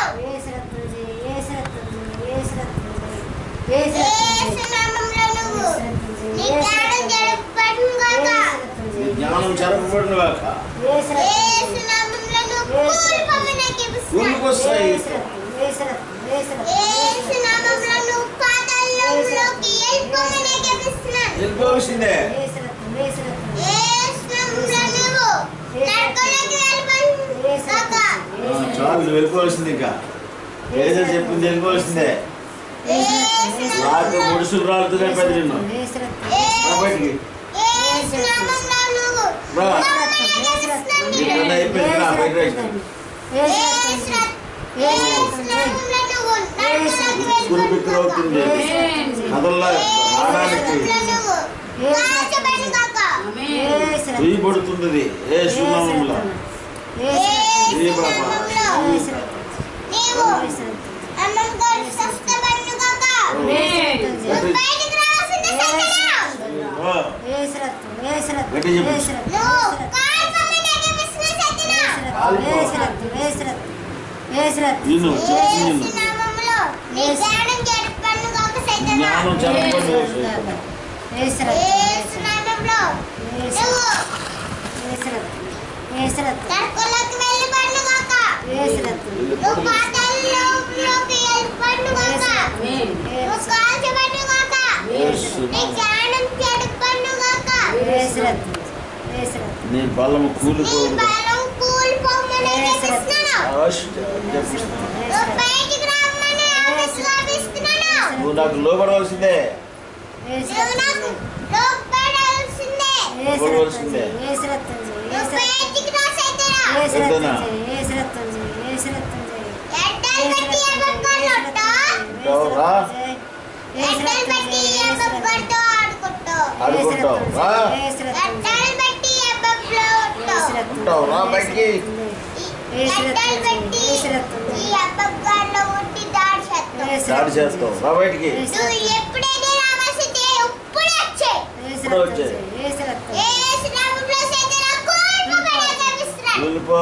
ఏసు రక్తం చేయి ఏసు రక్తం చేయి ఏసు రక్తం చేయి ఏసు రక్తం చేయి నామంలో నువ్వు ఏసు రక్తం చేయి నీ ఏసు జ్ఞానం రక్తం చేయి జరపబడును గాక ఏసు రక్తం నీ చేయి జ్ఞానం చెరపబడిన గాక ఏసు రక్తం యేసు చేయి నామంలో నువ్వు కూలిపోమని చెబుతున్నాను కూలికొస్తాయి ఏసు రక్తం ఏసు రక్తం ఏసు రక్తం యేసు నామంలో నువ్వు పాతాళంలోకి వెళ్ళిపోమని చెబుతున్నాను వెళ్ళిపోవలసిందే ఏసు రక్తం ఏసు రక్తం యేసు నామంలో నువ్వు నరకంలోకి వెళ్ళిపోను గాక ఆ, చాలు నువ్వు వెళ్ళిపోవలసింది ఇంకా ఏదో చెప్పింది వెళ్ళిపోవలసిందే రాత్రి ముడుసులు రాలుతూనే పెద్ద నిన్ను ఏసు రక్తం రా బయటికి యేసు నామంలో నువ్వు రా ఏసు రక్తం నీ పని అయిపోయింది రా బయట రా. యేసు రక్తం- యేసు నామంలో నువ్వు నరకంలోకి గురు బిక్కురు అవుతుంది కథల్లో రావడానికి నువ్వు కాల్చబడును గాక వెయ్యి పడుతుంది ఏ సునామంలో ఏ బాబా నీవు అన్నంగా స్వస్థపడును గాక బయటికి రావాల్సిందే సైతానా ఆ, గట్టి చెప్పు. నువ్వు కాల్పమని ఎగమిస్తున్న సైతానా నిన్ను చెప్పు నిన్ను యేసు నామములో నీ జ్ఞానం జరపబడును గాక సైతానా జ్ఞానం చెరపబడి యేసు నామములో నువ్వు నరకంలోకి వెళ్ళిపడును గాక నువ్వు పాతాళంలోకి వెళ్ళిపడును గాక నువ్వు కాల్చబడును గాక యేసు నీ జ్ఞానం జరపబడును గాక నీ బలము నీ కూలిపోదు బలం కూలిపోమని ఎగమిస్తున్నాను చెప్పిస్తున్నాను నువ్వు బయటికి రమ్మని ఆజ్ఞాపిస్తున్నాను నువ్వు నాకు లోపడవలసిందే నువ్వు నాకు లోపడాల్సిందే నువ్వు బయటికి రా సైతానా ఎడ్డలు బట్టి ఎబ్బగొట్టో ఉంటావురా ఎడ్డలు బట్టి ఎబ్బగొట్టో ఆడుకుంటో ఆడుకుంటావు రా ఎడ్డలు బట్టి ఎబ్బగొట్టో ఉంటావురా బయటికి ఎడ్డలు బట్టి ఈ అబ్బగారిలో ఉండి దాడి చేస్తావు దాడి చేస్తావు రా బయటికి నువ్వు ఎప్పుడైతే రావాల్సిందే ఎప్పుడు వచ్చాయి ఏ శ్రామంలో సైతానా కోల్పోమని ఎగమిస్తున్నాను వెళ్ళిపో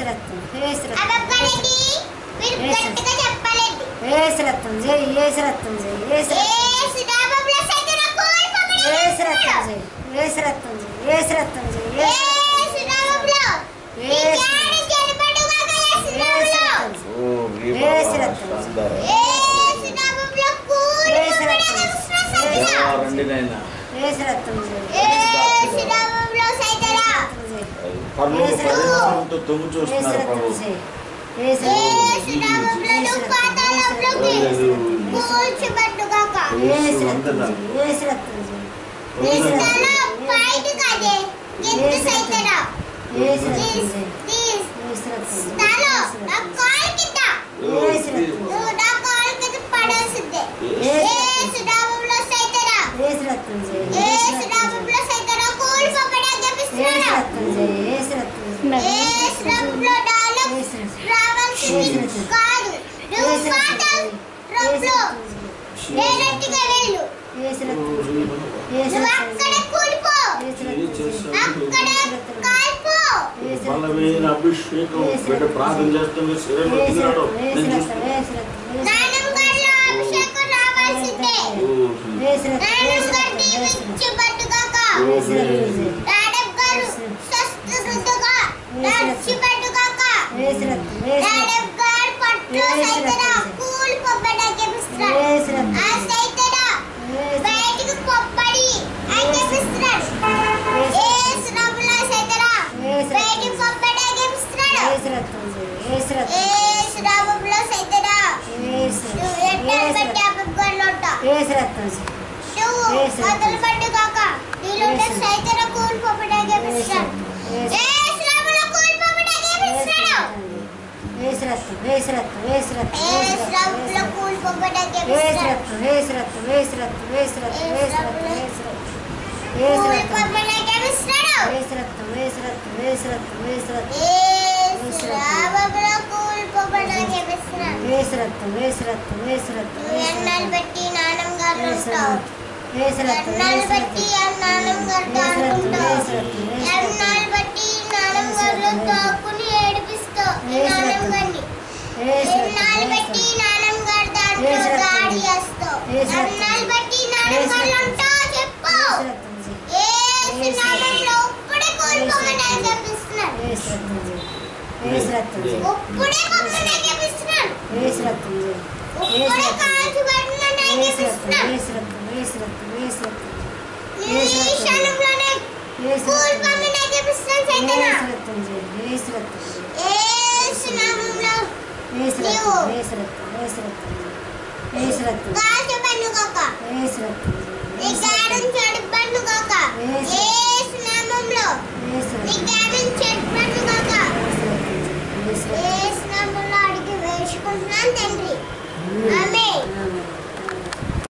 అబ్బగారికి మీరు గట్టిగా చెప్పాలండి ఏసు రక్తం చేయి ఏసు రక్తం చేయి ఏసు ఏ శ్రామంలో సైతానా కోల్పోమని ఏసు రక్తం ఎగమిస్తున్నాను చేయి ఏసు రక్తం చేయి ఏసు రక్తం చేయి ఏ ఏసు శ్రామంలో నీ జ్ఞానం జరపడుగాక ఏ శ్రామంలో ఓ నీ ఏసు బాబా రక్తం. శాంతారా. ఏ శ్రామంలో కూలిపోమని ఎగమిస్తున్నాను సైతానా దేవా రండి నాయనా ఏసు రక్తం చేయి ఏ శ్రామంలో సైతానా పర్లోక ప్రదేశంతో తొంగి ఏసు చూస్తున్నారు రక్తం ప్రభు చేయి ఏసు ఏ రక్తం శ్రామంలో నువ్వు పాతాళంలోకి కూల్చబడ్డుగాక ఏసు రక్తం వందనాలు. చేయి ఏసు రక్తం చేయి నిస్తాలో బయట కాదే ఎత్తు సైతానా ఏసు రక్తం ప్లీజ్ చేయి ప్లీజ్ ఏసు రక్తం చేయి స్థాలో నా కాలు కింద ఏసు రక్తం నువ్వు నా కాలు కింద పడాల్సిందే ఏ సుడామంలో సైతానా ఏసు రక్తం చేయి ఏ సుడామంలో సైతానా కూలిపోబడా ఏసు గెపిస్తున్నాను రక్తం చేయి ఏసు రక్తం చేయి ఏ సుడామంలో నాలో ఏసు రక్తం రావాల్సింది కాదు నువ్వు ఏసు రక్తం పాతాళ చేయి రూపంలో ఏసు డైరెక్ట్గా వెళ్ళు ఏసు రక్తం చేయి ఏసు నువ్వు రక్తం అక్కడే చేయి కూలిపో ఏసు రక్తం చేయి అక్కడే కాల్పో ఏసు బలమైన అభిషేకం బిడ్డ ప్రార్థన చేస్తుంది శరీరంలో దిగిరాడు నేను చూస్తున్నాను నాయనం గారిలో అభిషేకం రావాల్సిందే నాయనం గారిని దీవించబడ్డుగాక నాయనం గారు స్వస్థతగా నడిచిబడ్డుగాక నాయనం గారి పట్ల సైతన కూలిపోబడా గెపిస్తున్నాడు ఆ సైతన బయటికి పొప్పడి ఆయన గెపిస్తున్నాడు ఏ శ్రమల సైతన బయటికి పొప్పడా గెపిస్తున్నాడు ఏ శ్రమంలో సైతన నువ్వు ఎట్టాలు బట్టి అబ్బగొల్లో ఉంటావు నువ్వు మొదలు పట్టు కాక నీలో ఉన్న సైతన కూలిపోబడా గెపిస్తున్నాడు ఏ శ్రమలో కూలిపోబడా గెపిస్తున్నాడు ఏ శ్రమంలో కూలిపోబడా గెపిస్తున్నాడు కూలిపోబడా గెపిస్తున్నాడు ఏ శ్రమంలో కూలిపోబడా గెపిస్తున్నాడు నువ్వు ఎన్నాళ్ళు బట్టి నానం గారు ఉంటావు ఎన్నాళ్ళు బట్టి ఆ నానం గారితో ఆడుకుంటావు ఎన్నాళ్ళు బట్టి నానం గారిలో తాకుని ఏడిపిస్తావు ఈ నానం గారిని ఎన్నాళ్ళు యేసు రక్తం. అన్నాలు బట్టి నాన్న యేసు గారు రక్తం. ఉంటావు చెప్పు యేసు రక్తం జై. యేసు యేసు నామంలో ఇప్పుడే కోరుకోమని ఆయన చెప్పిస్తున్నాడు యేసు రక్తం జై. యేసు రక్తం జై. ఇప్పుడే పొమ్మని చెప్పిస్తున్నాడు యేసు రక్తం జై. యేసు ఇప్పుడే రక్తం జై. కాల్చబడినని ఆయన యేసు రక్తం చెప్పిస్తున్నాడు యేసు రక్తం యేసు రక్తం యేసు రక్తం ఈ క్షణంలోనే యేసు రక్తం కూలిపోమని ఆయన చెప్పిస్తున్నాడు సైతనా యేసు రక్తం జై. యేసు రక్తం జై. యేసు నామంలో యేసు నీవు. రక్తం యేసు రక్తం యేసు రక్తం జై. యేసు రక్తం కాల్చబడిన కాక యేసు రక్తం జై. నీ యేసు రక్తం గాఢం చెడు